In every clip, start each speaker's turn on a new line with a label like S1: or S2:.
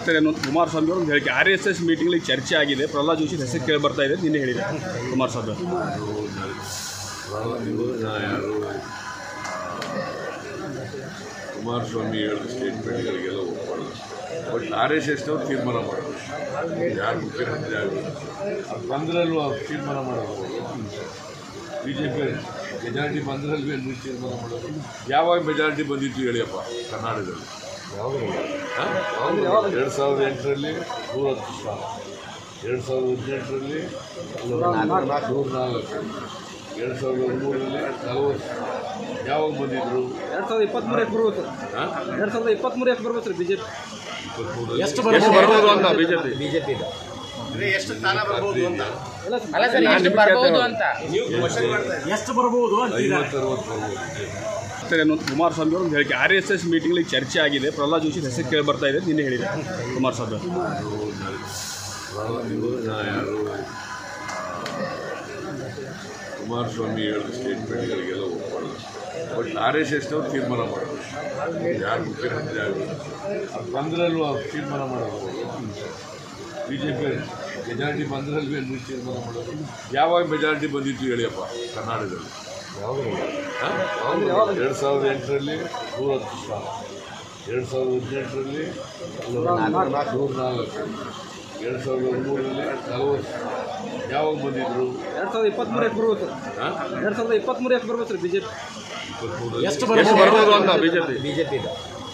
S1: ಆಗ್ತದೆ ಅನ್ನೋದು ಕುಮಾರಸ್ವಾಮಿ ಅವರು ಒಂದು ಹೇಳಿಕೆ ಆರ್ ಎಸ್ ಎಸ್ ಮೀಟಿಂಗ್ಲಿ ಚರ್ಚೆ ಆಗಿದೆ ಪ್ರಹ್ಲಾದ್ ಜೋಶಿ ಹೆಸರು ಕೇಳಿ ಬರ್ತಾ ಇದೆ ನಿನ್ನೆ ಹೇಳಿದೆ ಕುಮಾರಸ್ವಾಮಿ ಅವರು
S2: ನೀವು ಯಾರು ಕುಮಾರಸ್ವಾಮಿ ಹೇಳಿದ ಸ್ಟೇಟ್ಮೆಂಟ್ಗಳಿಗೆಲ್ಲ ಒಪ್ಪಲ್ಲ ಬಟ್ ಆರ್ ಎಸ್ ಎಸ್ನವ್ರು ತೀರ್ಮಾನ ಮಾಡೋದು ಯಾರು ಮುಖ್ಯಮಂತ್ರಿ ಆಗಬೇಕು ಅದು ಬಂದ್ರಲ್ಲೂ ಅವ್ರು ತೀರ್ಮಾನ ಮಾಡೋದು ಬಿ ಜೆ ಪಿ ಮೆಜಾರಿಟಿ ಬಂದ್ರಲ್ವೇ ನೀವು ತೀರ್ಮಾನ ಮಾಡೋದು ಯಾವಾಗ ಮೆಜಾರಿಟಿ ಬಂದಿತ್ತು ಹೇಳಿಯಪ್ಪ ಕರ್ನಾಟಕದಲ್ಲಿ ಎರಡು ಸಾವಿರದ ಎಂಟರಲ್ಲಿ ನೂರ ಹತ್ತು ಸ್ಥಾನ ಎರಡು ಸಾವಿರದ ಹದಿನೆಂಟರಲ್ಲಿ ನೂರ ನಾಲ್ಕು ಎರಡು ಸಾವಿರದ ಹದಿಮೂರರಲ್ಲಿ ನಲವತ್ತು ಯಾವಾಗ ಬಂದಿದ್ರು
S3: ಎರಡು ಸಾವಿರದ ಇಪ್ಪತ್ತ್ಮೂರು ಎಷ್ಟು ಬರ್ಬೋದು
S2: ಹಾಂ
S3: ಎರಡು ಸಾವಿರದ ಇಪ್ಪತ್ತ್ಮೂರು ಎಷ್ಟು ಬರ್ಬೋದು ಸರ್ ಬಿ ಜೆ ಪಿ
S2: ಇಪ್ಪತ್ತ್ಮೂರರಲ್ಲಿ
S1: ಎಷ್ಟು ಬರ್ಬೋದು ಅಂತ ಬಿಜೆಪಿ
S4: ಬಿಜೆಪಿದು
S3: ಎಲ್ಲ ಸರ್
S5: ಅಲ್ಲ ಸರ್ ಎಷ್ಟು ಬರ್ಬೋದು ಅಂತ
S4: ಎಷ್ಟು ಬರ್ಬೋದು
S2: ಐವತ್ತು ಅರವತ್ತು ಬರ್ಬೋದು
S1: ಆಗ್ತದೆ ಅನ್ನೋದು ಕುಮಾರಸ್ವಾಮಿ ಅವರು ಒಂದು ಹೇಳಿಕೆ ಆರ್ ಎಸ್ ಎಸ್ ಮೀಟಿಂಗ್ಲಿ ಚರ್ಚೆ ಆಗಿದೆ ಪ್ರಹ್ಲಾದ್ ಜೋಶಿ ಹೆಸರು ಕೇಳಿ ಬರ್ತಾ ಇದೆ ನಿನ್ನೆ ಹೇಳಿದೆ ಕುಮಾರಸ್ವಾಮಿ ಅವರು
S2: ನೀವು ಯಾರು ಕುಮಾರಸ್ವಾಮಿ ಹೇಳಿದ ಸ್ಟೇಟ್ಮೆಂಟ್ಗಳಿಗೆಲ್ಲ ಒಪ್ಪಲ್ಲ ಬಟ್ ಆರ್ ಎಸ್ ಎಸ್ನವ್ರು ತೀರ್ಮಾನ ಮಾಡೋದು ಯಾರು ಮುಖ್ಯಮಂತ್ರಿ ಆಗಬೇಕು ಅದು ಬಂದ್ರಲ್ಲೂ ಅವ್ರು ತೀರ್ಮಾನ ಮಾಡೋದು ಬಿ ಜೆ ಪಿ ಮೆಜಾರಿಟಿ ಬಂದ್ರಲ್ವೇ ನೀವು ತೀರ್ಮಾನ ಮಾಡೋದು ಯಾವಾಗ ಮೆಜಾರಿಟಿ ಬಂದಿತ್ತು ಹೇಳಿಯಪ್ಪ ಕರ್ನಾಟಕದಲ್ಲಿ ಹಾಂ ಎರಡು ಸಾವಿರದ ಎಂಟರಲ್ಲಿ ನೂರ ಹತ್ತು ಸ್ಥಾನ ಎರಡು ಸಾವಿರದ ಹದಿನೆಂಟರಲ್ಲಿ ನೂರ ನಾಲ್ಕು ಎರಡು ಸಾವಿರದ ಹದಿಮೂರರಲ್ಲಿ ನಲವತ್ತು ಯಾವಾಗ ಬಂದಿದ್ರು
S3: ಎರಡು ಸಾವಿರದ ಇಪ್ಪತ್ತ್ಮೂರು ಎಷ್ಟು ಬರ್ಬೋದು ಸರ್
S2: ಹಾಂ
S3: ಎರಡು ಸಾವಿರದ ಇಪ್ಪತ್ತ್ಮೂರು ಎಷ್ಟು ಬರ್ಬೋದು ಸರ್ ಬಿ ಜೆ ಪಿ
S2: ಇಪ್ಪತ್ತ್ಮೂರರಲ್ಲಿ
S4: ಎಷ್ಟು
S1: ಎಷ್ಟು ಬರ್ಬೋದು ಅಂತ ಬಿಜೆಪಿ
S4: ಬಿಜೆಪಿದು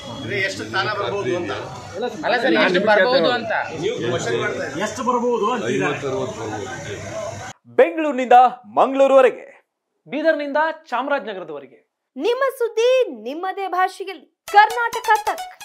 S3: ಎಲ್ಲ ಸರ್
S5: ಅಲ್ಲ ಸರ್ ಎಷ್ಟು ಬರ್ಬೋದು ಅಂತ
S4: ಎಷ್ಟು ಬರ್ಬೋದು
S2: ಐವತ್ತು ಅರವತ್ತು ಬರ್ಬೋದು
S6: ಬೆಂಗಳೂರಿನಿಂದ ಮಂಗಳೂರುವರೆಗೆ ಬೀದರ್ನಿಂದ ಚಾಮರಾಜನಗರದವರೆಗೆ
S7: ನಿಮ್ಮ ಸುದ್ದಿ ನಿಮ್ಮದೇ ಭಾಷೆಯಲ್ಲಿ ಕರ್ನಾಟಕ ತಕ್